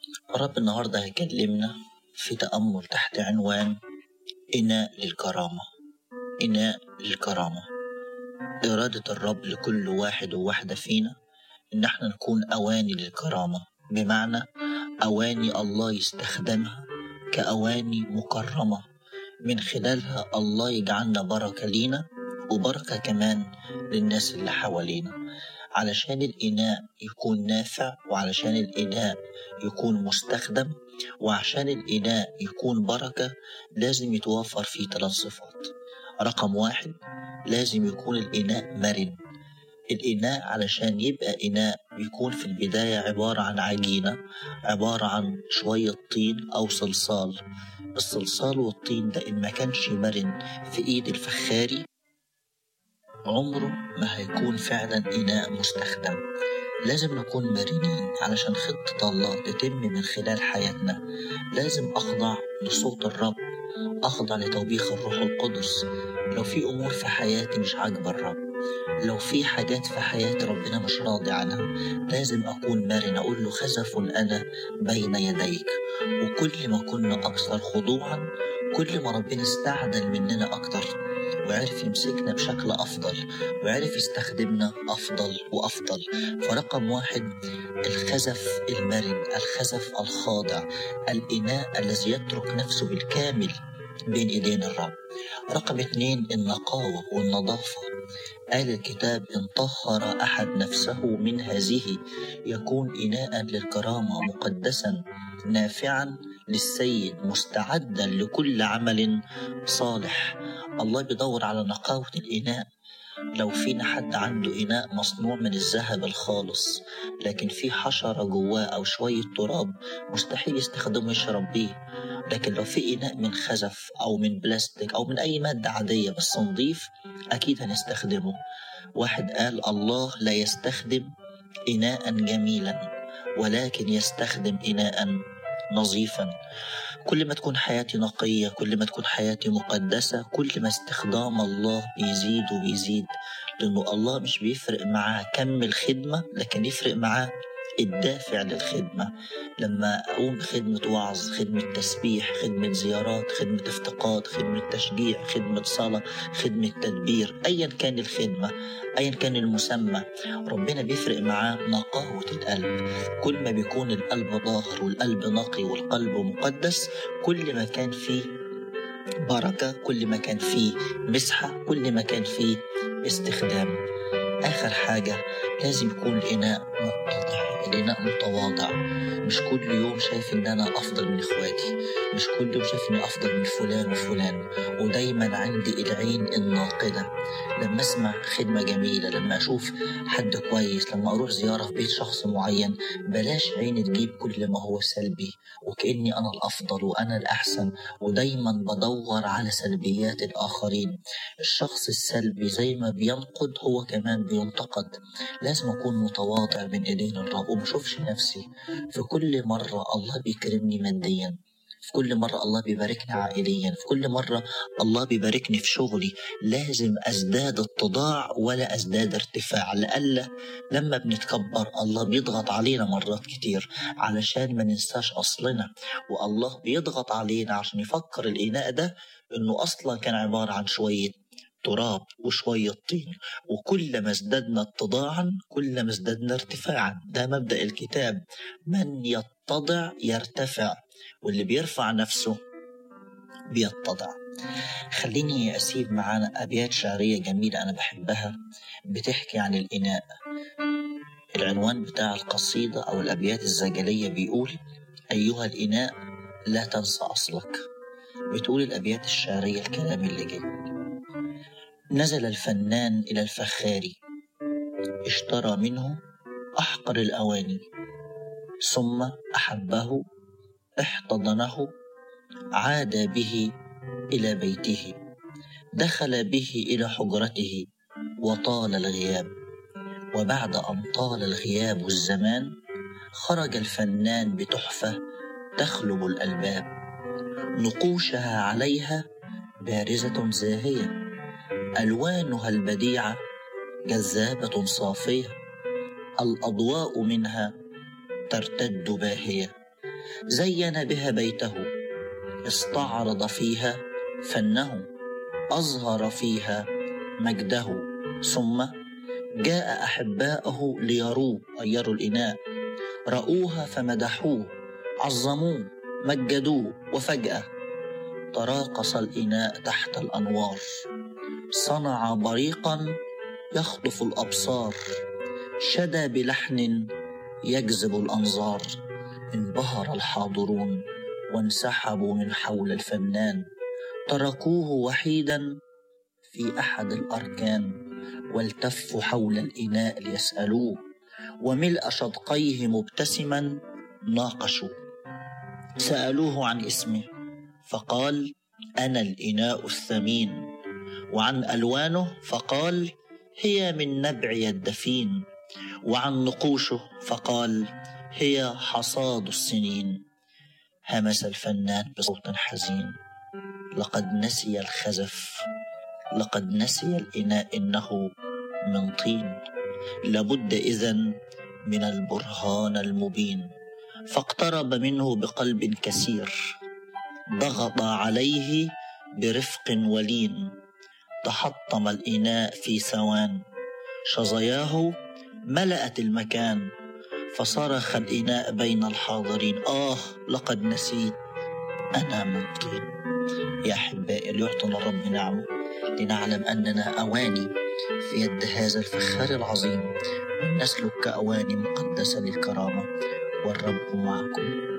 رب النهاردة هيكلمنا في تأمل تحت عنوان إناء للكرامة إناء للكرامة إرادة الرب لكل واحد وواحدة فينا إن احنا نكون أواني للكرامة بمعنى أواني الله يستخدمها كأواني مكرمة من خلالها الله يجعلنا بركة لينا وبركة كمان للناس اللي حوالينا علشان الإناء يكون نافع وعلشان الإناء يكون مستخدم وعشان الإناء يكون بركة لازم يتوفر فيه ثلاث صفات رقم واحد لازم يكون الإناء مرن الإناء علشان يبقى إناء بيكون في البداية عبارة عن عجينة عبارة عن شوية طين أو صلصال الصلصال والطين ده إن ما كانش مرن في إيد الفخاري عمره ما هيكون فعلا إناء مستخدم لازم نكون مرنين علشان خطة الله تتم من خلال حياتنا لازم أخضع لصوت الرب أخضع لتوبيخ الروح القدس لو في أمور في حياتي مش عاجبة الرب لو في حاجات في حياتي ربنا مش راضي عنها لازم أكون مرن أقول له خزف أنا بين يديك وكل ما كنا أكثر خضوعا كل ما ربنا استعدل مننا أكتر وعرف يمسكنا بشكل أفضل وعرف يستخدمنا أفضل وأفضل فرقم واحد الخزف المرن الخزف الخاضع الإناء الذي يترك نفسه بالكامل بين إيدين الرب رقم اثنين النقاوة والنظافة قال الكتاب إن طهر أحد نفسه من هذه يكون إناء للكرامة مقدسا نافعا للسيد مستعدا لكل عمل صالح الله بيدور على نقاوة الإناء لو فينا حد عنده إناء مصنوع من الذهب الخالص لكن في حشرة جواه أو شوية تراب مستحيل يستخدمه يشرب بيه لكن لو في إناء من خزف أو من بلاستيك أو من أي مادة عادية بس نضيف أكيد هنستخدمه واحد قال الله لا يستخدم إناء جميلا ولكن يستخدم إناء نظيفا كل ما تكون حياتي نقية كل ما تكون حياتي مقدسة كل ما استخدام الله بيزيد وبيزيد لأنه الله مش بيفرق معاه كم الخدمة لكن يفرق معاه الدافع للخدمة لما أقوم بخدمة وعظ خدمة تسبيح خدمة زيارات خدمة افتقاد خدمة تشجيع خدمة صلاة خدمة تدبير أيا كان الخدمة أيا كان المسمى ربنا بيفرق معاه نقاوة القلب كل ما بيكون القلب ظاهر والقلب نقي والقلب مقدس كل ما كان فيه بركة كل ما كان فيه مسحة كل ما كان فيه استخدام آخر حاجة لازم يكون الإناء متضع الإناء متواضع مش كل يوم شايف إن أنا أفضل من إخواتي مش كل يوم شايف إني أفضل من فلان وفلان ودايما عندي العين الناقدة لما أسمع خدمة جميلة لما أشوف حد كويس لما أروح زيارة في بيت شخص معين بلاش عيني تجيب كل ما هو سلبي وكأني أنا الأفضل وأنا الأحسن ودايما بدور على سلبيات الآخرين الشخص السلبي زي ما بينقد هو كمان بينتقد لازم أكون متواضع بين إيدين الرب وما أشوفش نفسي في كل مرة الله بيكرمني ماديا في كل مرة الله بيباركني عائليا في كل مرة الله بيباركني في شغلي لازم أزداد اتضاع ولا أزداد ارتفاع لألا لما بنتكبر الله بيضغط علينا مرات كتير علشان ما ننساش أصلنا والله بيضغط علينا عشان يفكر الإناء ده إنه أصلا كان عبارة عن شوية تراب وشوية طين وكل ما ازددنا اتضاعا كل ما ازددنا ارتفاعا ده مبدأ الكتاب من يتضع يرتفع واللي بيرفع نفسه بيتضع خليني أسيب معانا أبيات شعرية جميلة أنا بحبها بتحكي عن الإناء العنوان بتاع القصيدة أو الأبيات الزجلية بيقول أيها الإناء لا تنسى أصلك بتقول الأبيات الشعرية الكلام اللي جاي نزل الفنان إلى الفخار اشترى منه أحقر الأواني ثم أحبه احتضنه عاد به إلى بيته دخل به إلى حجرته وطال الغياب وبعد أن طال الغياب الزمان خرج الفنان بتحفة تخلب الألباب نقوشها عليها بارزة زاهية ألوانها البديعة جذابة صافية الأضواء منها ترتد باهية زين بها بيته استعرض فيها فنه أظهر فيها مجده ثم جاء أحباءه ليروه أي يروا الإناء رأوها فمدحوه عظموه مجدوه وفجأة تراقص الإناء تحت الأنوار صنع بريقا يخطف الأبصار شدى بلحن يجذب الأنظار انبهر الحاضرون وانسحبوا من حول الفنان تركوه وحيدا في أحد الأركان والتفوا حول الإناء ليسألوه وملء شدقيه مبتسما ناقشوا سألوه عن اسمه فقال أنا الإناء الثمين وعن ألوانه فقال هي من نبعي الدفين وعن نقوشه فقال هي حصاد السنين همس الفنان بصوت حزين لقد نسي الخزف لقد نسي الإناء إنه من طين لابد إذن من البرهان المبين فاقترب منه بقلب كسير ضغط عليه برفق ولين تحطم الإناء في ثوان شظياه ملأت المكان فصرخ الإناء بين الحاضرين آه لقد نسيت أنا من طين يا أحبائي ليعطنا الرب نعمه لنعلم أننا أواني في يد هذا الفخار العظيم نسلك كأواني مقدسة للكرامة والرب معكم